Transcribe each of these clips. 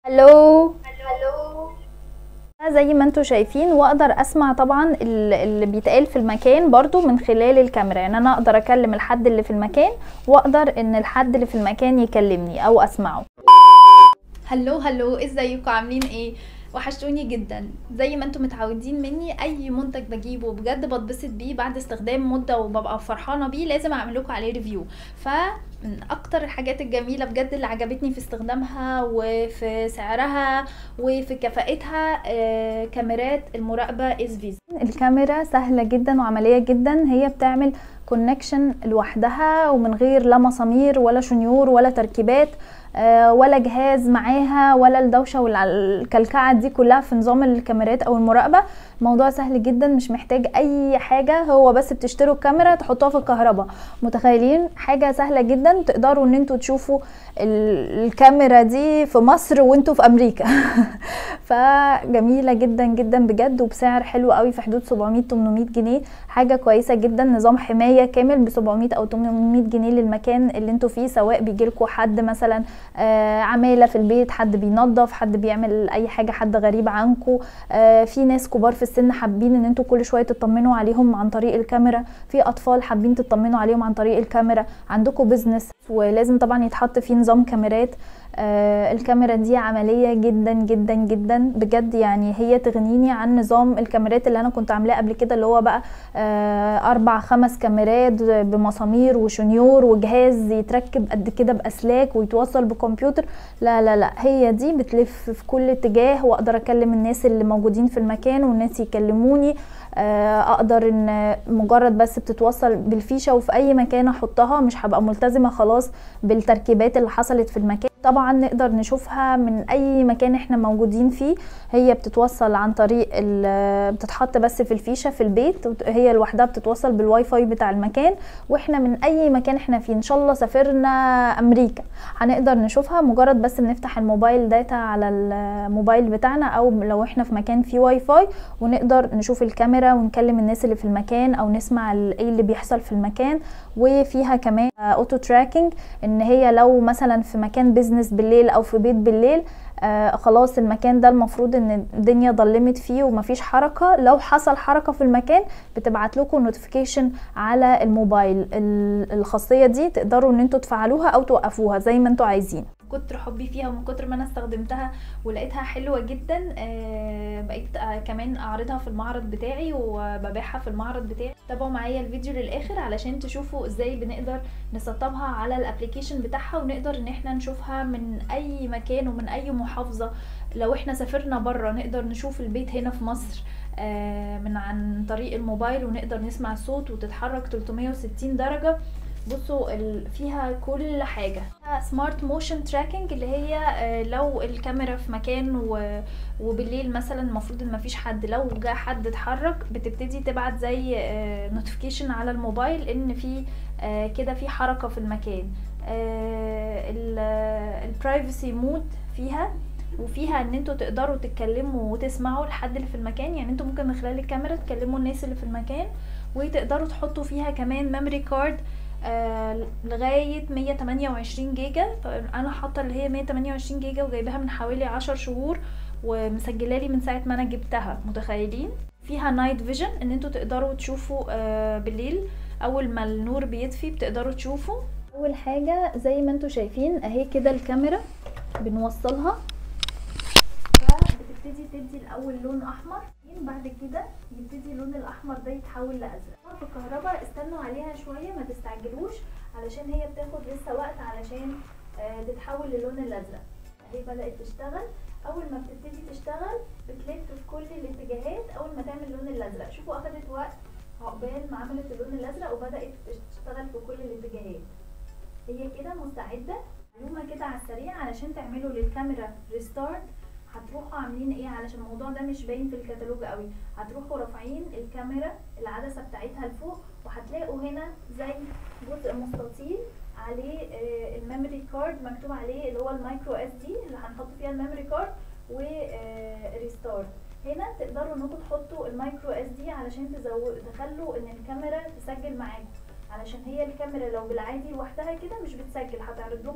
الو زي ما انتوا شايفين واقدر اسمع طبعا ال- اللي بيتقال في المكان برضو من خلال الكاميرا يعني انا اقدر اكلم الحد اللي في المكان واقدر ان الحد اللي في المكان يكلمني او اسمعه هلو هلو ازيكم عاملين ايه وحشتوني جدا زي ما انتم متعودين مني اي منتج بجيبه بجد بتبسط بيه بعد استخدام مده وببقى فرحانه بيه لازم اعمل لكم عليه ريفيو فمن اكتر الحاجات الجميله بجد اللي عجبتني في استخدامها وفي سعرها وفي كفاءتها آه كاميرات المراقبه اس فيزا الكاميرا سهلة جدا وعملية جدا هي بتعمل كونكشن لوحدها ومن غير لا مسامير ولا شنيور ولا تركيبات آه، ولا جهاز معاها ولا الدوشة والكلكعة دي كلها في نظام الكاميرات او المراقبة الموضوع سهل جدا مش محتاج اي حاجة هو بس بتشتروا الكاميرا تحطوها في الكهرباء متخيلين حاجة سهلة جدا تقدروا ان انتوا تشوفوا ال- الكاميرا دي في مصر وانتوا في امريكا فجميله جدا جدا بجد وبسعر حلو قوي في حدود 700 800 جنيه حاجه كويسه جدا نظام حمايه كامل ب 700 او 800 جنيه للمكان اللي انتوا فيه سواء بيجيلكوا حد مثلا آه، عماله في البيت حد بينظف حد بيعمل اي حاجه حد غريب عنكم في ناس كبار في السن حابين ان انتوا كل شويه تطمنوا عليهم عن طريق الكاميرا في اطفال حابين تطمنوا عليهم عن طريق الكاميرا عندكم بزنس ولازم طبعا يتحط فيه نظام كاميرات آه، الكاميرا دي عملية جدا جدا جدا بجد يعني هي تغنيني عن نظام الكاميرات اللي انا كنت عاملاه قبل كده اللي هو بقى آه، اربع خمس كاميرات بمسامير وشنيور وجهاز يتركب قد كده باسلاك ويتوصل بكمبيوتر لا لا لا هي دي بتلف في كل اتجاه واقدر اكلم الناس اللي موجودين في المكان والناس يكلموني آه، اقدر ان مجرد بس بتتوصل بالفيشه وفي اي مكان احطها مش هبقى ملتزمه خلاص بالتركيبات اللي حصلت في المكان طبعا نقدر نشوفها من اي مكان احنا موجودين فيه هي بتتوصل عن طريق ال- بتتحط بس في الفيشه في البيت وت- هي لوحدها بتتوصل بالواي فاي بتاع المكان واحنا من اي مكان احنا فيه ان شاء الله سافرنا امريكا هنقدر نشوفها مجرد بس بنفتح الموبايل داتا على الموبايل بتاعنا او لو احنا في مكان فيه واي فاي ونقدر نشوف الكاميرا ونكلم الناس اللي في المكان او نسمع ال- ايه اللي بيحصل في المكان وفيها كمان اوتو تراكنج ان هي لو مثلا في مكان بيزنس بالليل او في بيت بالليل آه خلاص المكان ده المفروض ان الدنيا ضلمت فيه ومفيش حركة لو حصل حركة في المكان بتبعت لكم نوتيفيكيشن على الموبايل ال- الخاصية دي تقدروا ان انتوا تفعلوها او توقفوها زي ما انتوا عايزين كتر حبي فيها ومن كتر ما انا استخدمتها ولقيتها حلوه جدا آه، بقيت آه، كمان اعرضها في المعرض بتاعي وببيعها في المعرض بتاعي تابعوا معايا الفيديو للاخر علشان تشوفوا ازاي بنقدر نسطبها على الابليكيشن بتاعها ونقدر ان احنا نشوفها من اي مكان ومن اي محافظه لو احنا سافرنا بره نقدر نشوف البيت هنا في مصر آه، من عن طريق الموبايل ونقدر نسمع الصوت وتتحرك 360 درجه بصوا ال- فيها كل حاجه سمارت موشن تراكنج اللي هي آه، لو الكاميرا في مكان و- وبالليل مثلا المفروض ان مفيش حد لو جه حد اتحرك بتبتدي تبعت زي نوتيفيكيشن على الموبايل ان في آه، كده في حركه في المكان البرايفسي مود فيها وفيها ان انتوا تقدروا تتكلموا وتسمعوا الحد اللي في المكان يعني انتوا ممكن من خلال الكاميرا تكلموا الناس اللي في المكان وتقدروا تحطوا فيها كمان ميموري كارد آه لغاية 128 جيجا انا حاطة اللي هي 128 جيجا وجايباها من حوالي 10 شهور ومسجله لي من ساعة ما انا جبتها متخيلين فيها نايت فيجن ان انتوا تقدروا تشوفوا آه بالليل اول ما النور بيطفي بتقدروا تشوفوا اول حاجة زي ما انتوا شايفين اهي كده الكاميرا بنوصلها فبتبتدي تدي الاول لون احمر بعد كده يبتدي اللون الاحمر ده يتحول لازرق طبعا في الكهرباء استنوا عليها شويه ما تستعجلوش علشان هي بتاخد لسه وقت علشان آه، تتحول للون الازرق اهي بدات تشتغل اول ما بتبتدي تشتغل بتلف في كل الاتجاهات اول ما تعمل اللون الازرق شوفوا اخدت وقت عقبال ما عملت اللون الازرق وبدات تشتغل في كل الاتجاهات هي كده مستعده معلومه كده على السريع علشان تعملوا للكاميرا ريستارت هتروحوا عاملين ايه علشان الموضوع ده مش باين في الكتالوج قوي هتروحوا رافعين الكاميرا العدسه بتاعتها لفوق وهتلاقوا هنا زي جزء مستطيل عليه آه، الميموري كارد مكتوب عليه اللي هو المايكرو اس دي اللي هنحط فيها الميموري كارد وريستارت هنا تقدروا انكم تحطوا المايكرو اس دي علشان تزود تخلوا ان الكاميرا تسجل معاكم علشان هي الكاميرا لو بالعادي لوحدها كده مش بتسجل هتعرض لكم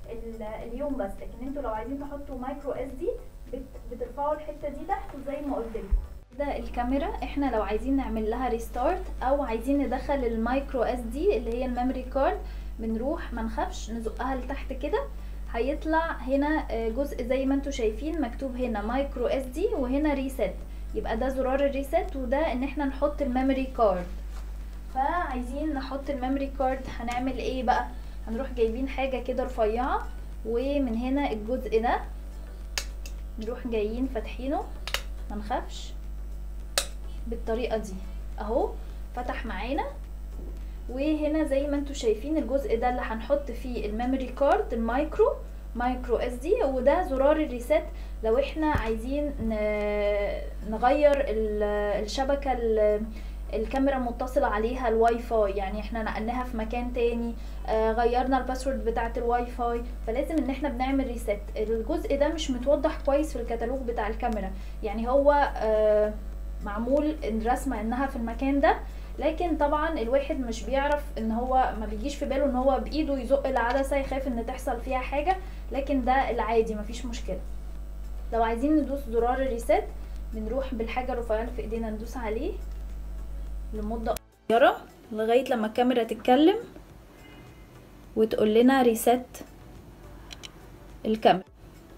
ال- اليوم بس لكن انتوا لو عايزين تحطوا مايكرو اس دي بترفعوا الحته دي تحت وزي ما قلت لكم ده الكاميرا احنا لو عايزين نعمل لها ريستارت او عايزين ندخل المايكرو اس دي اللي هي الميموري كارد بنروح ما نخافش نزقها لتحت كده هيطلع هنا آه، جزء زي ما انتوا شايفين مكتوب هنا مايكرو اس دي وهنا ريست يبقى ده زرار الريست وده ان احنا نحط الميموري كارد فعايزين نحط الميموري كارد هنعمل ايه بقى هنروح جايبين حاجة كده رفيعة ومن هنا الجزء ده نروح جايين فاتحينه ما نخافش بالطريقة دي اهو فتح معانا وهنا زي ما انتوا شايفين الجزء ده اللي هنحط فيه الميموري كارد المايكرو مايكرو اس دي وده زرار الريسيت لو احنا عايزين ن- نغير ال- الشبكة ال- الكاميرا متصلة عليها الواي فاي يعني احنا نقلناها في مكان تاني آه غيرنا الباسورد بتاعة الواي فاي فلازم ان احنا بنعمل ريسيت الجزء ده مش متوضح كويس في الكتالوج بتاع الكاميرا يعني هو آه معمول الرسمة انها في المكان ده لكن طبعا الواحد مش بيعرف ان هو ما بيجيش في باله ان هو بايده يزق العدسة يخاف ان تحصل فيها حاجة لكن ده العادي مفيش مشكلة لو عايزين ندوس زرار الريسيت بنروح بالحاجة الرفيعة اللي في ايدينا ندوس عليه لمدة قصيرة لغاية لما الكاميرا تتكلم وتقول لنا ريسيت الكاميرا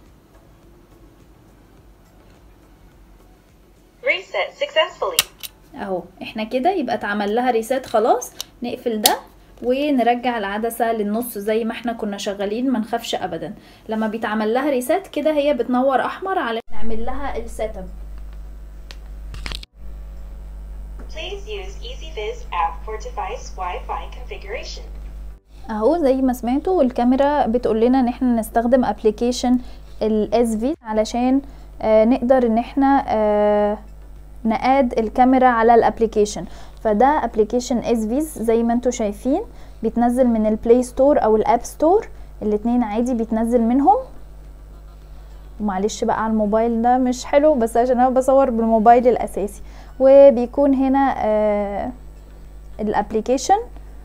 Reset successfully. اهو احنا كده يبقى اتعمل لها ريسيت خلاص نقفل ده ونرجع العدسة للنص زي ما احنا كنا شغالين ما نخافش ابدا لما بيتعمل لها ريسيت كده هي بتنور احمر على نعمل لها السيت اب Please use EasyViz app for device Wi-Fi configuration. اهو زي ما سمعتوا الكاميرا بتقول لنا ان احنا نستخدم ابلكيشن الاس في علشان آه نقدر ان احنا آه نقاد الكاميرا على الابلكيشن فده ابلكيشن اس فيز زي ما انتوا شايفين بيتنزل من البلاي ستور او الاب ستور الاتنين عادي بيتنزل منهم ومعلش بقى على الموبايل ده مش حلو بس عشان انا بصور بالموبايل الاساسي وبيكون هنا آه الابلكيشن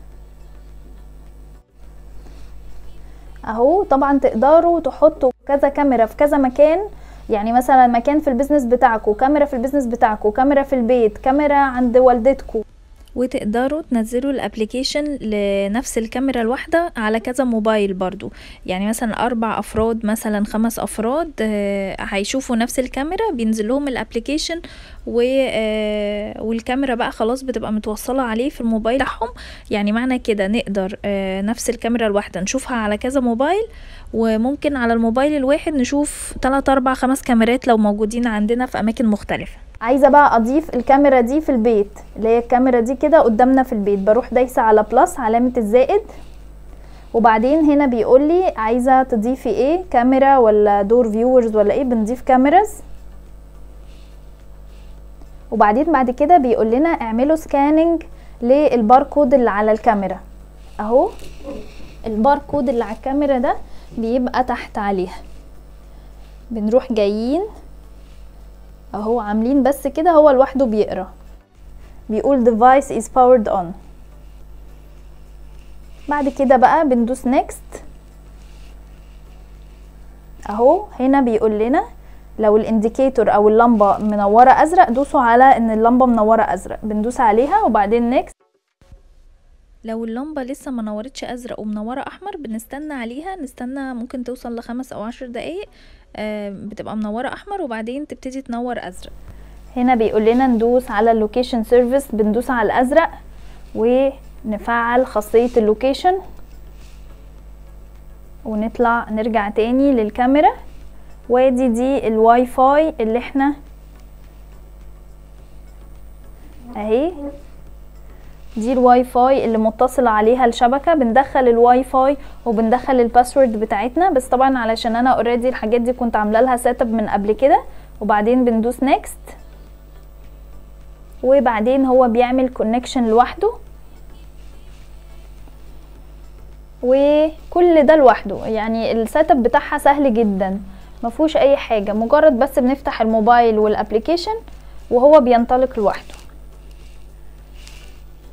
اهو طبعا تقدروا تحطوا كذا كاميرا في كذا مكان يعني مثلا مكان في البيزنس بتاعكم كاميرا في البيزنس بتاعكم كاميرا في البيت كاميرا عند والدتكم وتقدروا تنزلوا الابليكيشن لنفس الكاميرا الواحدة على كذا موبايل برضو يعني مثلا اربع افراد مثلا خمس افراد آه، هيشوفوا نفس الكاميرا بينزل لهم الابليكيشن و آه، والكاميرا بقى خلاص بتبقى متوصلة عليه في الموبايل بتاعهم يعني معنى كده نقدر آه، نفس الكاميرا الواحدة نشوفها على كذا موبايل وممكن على الموبايل الواحد نشوف 3 4 5 كاميرات لو موجودين عندنا في اماكن مختلفة عايزه بقى اضيف الكاميرا دي في البيت اللي هي الكاميرا دي كده قدامنا في البيت بروح دايسه على بلس علامه الزائد وبعدين هنا بيقول لي عايزه تضيفي ايه كاميرا ولا دور فيورز ولا ايه بنضيف كاميراز وبعدين بعد كده بيقول لنا اعملوا سكاننج للباركود اللي على الكاميرا اهو الباركود اللي على الكاميرا ده بيبقى تحت عليها بنروح جايين اهو عاملين بس كده هو لوحده بيقرا بيقول device is powered on بعد كده بقى بندوس next اهو هنا بيقول لنا لو الانديكيتور او اللمبه منوره ازرق دوسوا على ان اللمبه منوره ازرق بندوس عليها وبعدين next لو اللمبة لسه ما نورتش ازرق ومنورة احمر بنستنى عليها نستنى ممكن توصل لخمس او عشر دقايق آه، بتبقى منورة احمر وبعدين تبتدي تنور ازرق هنا بيقول لنا ندوس على اللوكيشن سيرفيس بندوس على الازرق ونفعل خاصية اللوكيشن ونطلع نرجع تاني للكاميرا وادي دي الواي فاي اللي احنا اهي دي الواي فاي اللي متصلة عليها الشبكة بندخل الواي فاي وبندخل الباسورد بتاعتنا بس طبعا علشان انا اوريدي الحاجات دي كنت عامله لها سيت اب من قبل كده وبعدين بندوس نيكست وبعدين هو بيعمل كونكشن لوحده وكل ده لوحده يعني السيت اب بتاعها سهل جدا مفهوش اي حاجه مجرد بس بنفتح الموبايل والابليكيشن وهو بينطلق لوحده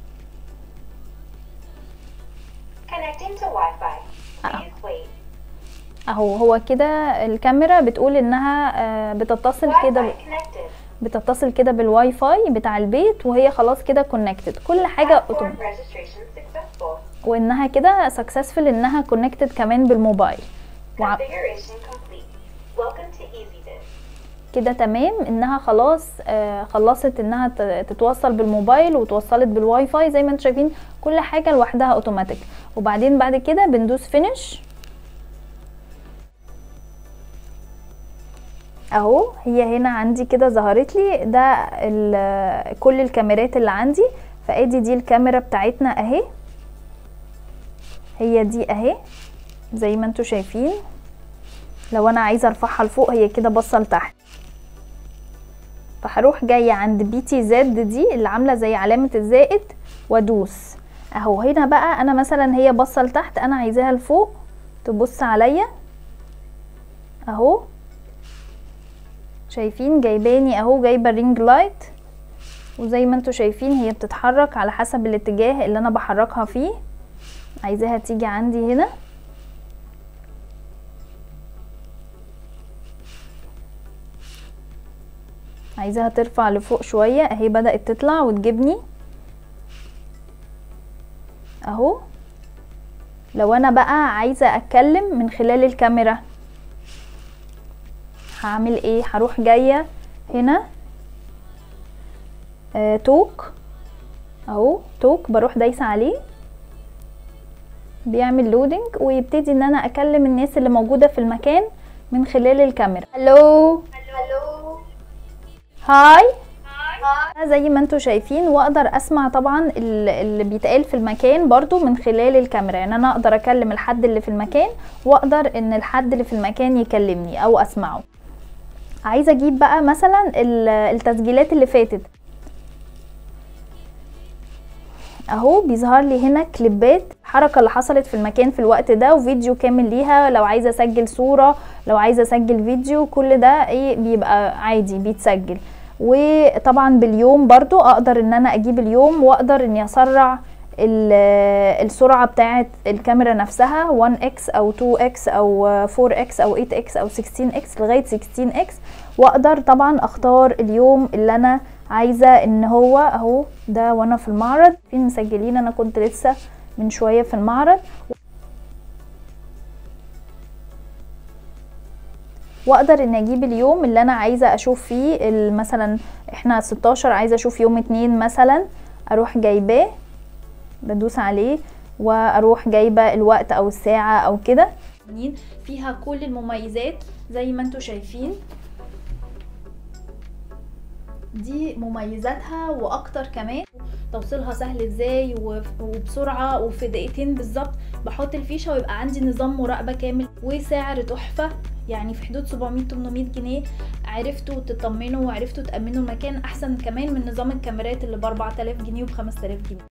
Connecting to Wi-Fi. Please wait. اهو هو كده الكاميرا بتقول انها آه، بتتصل كده Wi-Fi connected. بتتصل كده بالواي فاي بتاع البيت وهي خلاص كده كونكتد كل حاجه Platform اوتوماتيك registration successful. وانها كده سكسسفل انها كونكتد كمان بالموبايل وع- Configuration complete. Welcome to EasyViz. كده تمام انها خلاص آه خلصت انها ت- تتوصل بالموبايل وتوصلت بالواي فاي زي ما انتم شايفين كل حاجه لوحدها اوتوماتيك وبعدين بعد كده بندوس فينش اهو هي هنا عندي كده ظهرت لي ده ال- كل الكاميرات اللي عندي فادي دي الكاميرا بتاعتنا اهي هي دي اهي زي ما انتم شايفين لو انا عايزه ارفعها لفوق هي كده باصه لتحت فهروح جايه عند بي تي زد دي اللي عامله زي علامه الزائد وادوس اهو هنا بقى انا مثلا هي باصه لتحت انا عايزاها لفوق تبص عليا اهو شايفين جايباني اهو جايبه الرينج لايت وزي ما انتوا شايفين هي بتتحرك على حسب الاتجاه اللي انا بحركها فيه عايزاها تيجي عندي هنا عايزاها ترفع لفوق شوية اهي بدأت تطلع وتجيبني اهو لو انا بقى عايزة اتكلم من خلال الكاميرا هعمل ايه هروح جاية هنا آه توك اهو توك بروح دايسة عليه بيعمل لودنج ويبتدي ان انا اكلم الناس اللي موجودة في المكان من خلال الكاميرا الو Hello. هاي زي ما انتوا شايفين واقدر اسمع طبعا ال- اللي بيتقال في المكان برضو من خلال الكاميرا يعني انا اقدر اكلم الحد اللي في المكان واقدر ان الحد اللي في المكان يكلمني او اسمعه عايزه اجيب بقى مثلا ال- التسجيلات اللي فاتت اهو بيظهر لي هنا كليبات الحركه اللي حصلت في المكان في الوقت ده وفيديو كامل ليها لو عايزه اسجل صوره لو عايزه اسجل فيديو كل ده ايه بيبقى عادي بيتسجل وطبعا باليوم برضو اقدر ان انا اجيب اليوم واقدر اني اسرع ال- السرعه بتاعه الكاميرا نفسها 1x او 2x او 4x او 8x او 16x لغايه 16x واقدر طبعا اختار اليوم اللي انا عايزه ان هو اهو ده وانا في المعرض في مسجلين انا كنت لسه من شويه في المعرض واقدر ان اجيب اليوم اللي انا عايزه اشوف فيه ال- مثلا احنا 16 عايزه اشوف يوم اتنين مثلا اروح جايباه بدوس عليه واروح جايبه الوقت او الساعه او كده فيها كل المميزات زي ما انتوا شايفين دي مميزاتها واكتر كمان توصيلها سهل ازاي وف- وبسرعه وفي دقيقتين بالظبط بحط الفيشه ويبقى عندي نظام مراقبه كامل وسعر تحفه يعني في حدود 700 800 جنيه عرفتوا تطمنوا وعرفتوا تامنوا المكان احسن كمان من نظام الكاميرات اللي ب 4000 جنيه وب 5000 جنيه